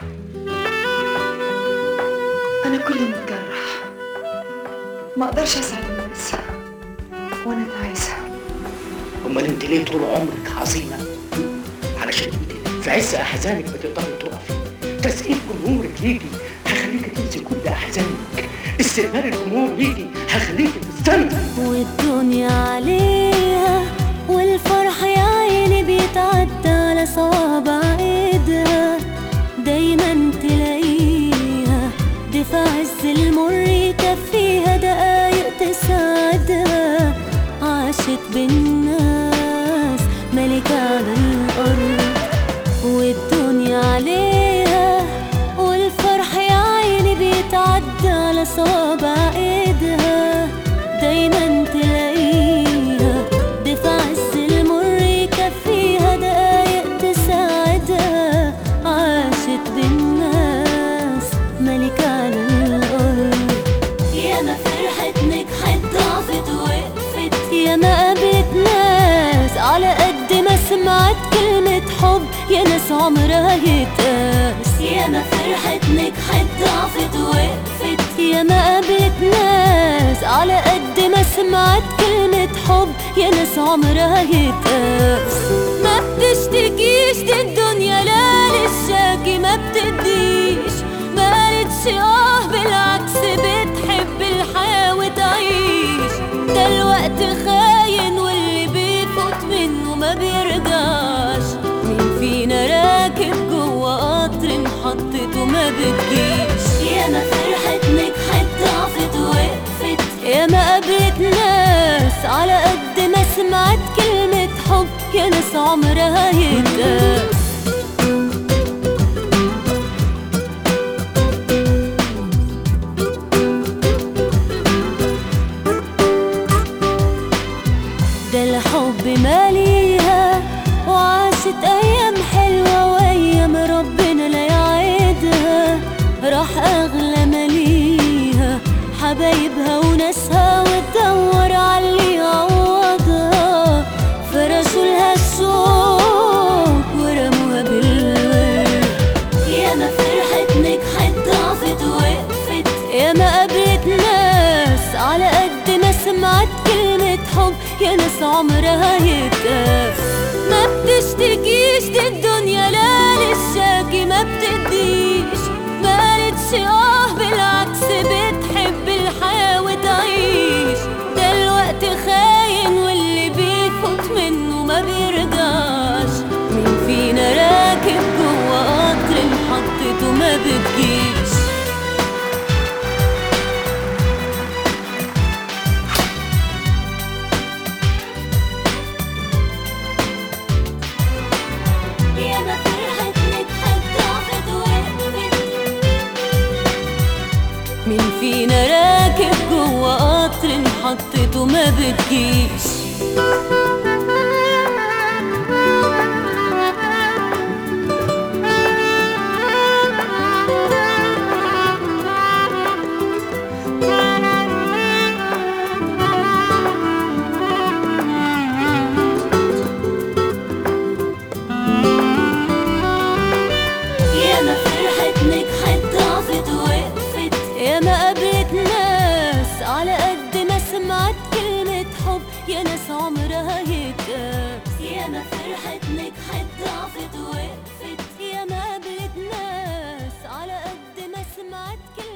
أنا كلي متجرح ما أقدرش أسعد الناس وأنا تعيسة امال انت ليه طول عمرك عظيمه علشان انت في عز احزانك بتقدري تقفي تسقيف جمهورك ليكي هخليكي تنسي كل احزانك استقبال الجمهور ليكي هخليكي تستني والدنيا عليها والفرح يا عيني بيتعدى على صوابع ايدها دايما تلاقيها دفع عز المر يكفيها دقايق تساعدها عاشت بالناس ملكة على الأرض والدنيا عليها والفرح يا عيني بيتعدى على صوابع ايدها دايما تلاقيها دفع عز المر يكفيها دقايق تساعدها عاشت بالناس ملكة على الأرض يا ما فرحت نجحت ضعفت وقفت يا ما قابلت ناس على قد ما سمعت كلمة حب يا ناس عمرها يتقاس يا ما فرحت نجحت ضعفت وقفت يا ما قابلت ناس على قد ما سمعت كلمة حب يا ناس عمرها يتقاس ما بتشتكيش دي الدنيا لا للشاكي ما بتديش ما قالتش اه بالعكس بتحب الحياة وتعيش ده الوقت خاين واللي بيفوت منه ما بيرجعش مين فينا راكب جوه قطر محطته ما بتجيش يا ما فرحت نجحت ضعفت وقفت يا ما قابلت ناس على قد ما سمعت كلمة حب يا ناس عمرها يتقاس ده الحب ماليها وعاشت ايام حلوه وايام ربنا لا يعيدها راح اغلى ماليها حبايبها وناسها وتدور على اللي يعوضها فرشوا لها الشوق ورموها بالورد يا ما فرحت نجحت ضعفت وقفت يا ما قابلت ناس على قد ما سمعت كلمة حب يا ناس عمرها يتقاس ما بتشتكيش دي الدنيا لا للشاكي ما بتديش ما قالتش اه بالعكس بتحب الحياة وتعيش ده الوقت خاين واللي بيفوت منه ما بيرجعش مين فينا راكب جوه قطر محطته ما بتجيش يا ما فرحت نجحت ضعفت وقفت مين فينا راكب جوه قطر محطته ما بتجيش يا ما فرحت نجحت ضعفت وقفت يا ما قابلت ناس على قد ما سمعت كلمة حب يا ناس عمرها يتقاس يا ما فرحت نجحت ضعفت وقفت يا ما قابلت ناس على قد ما سمعت كلمة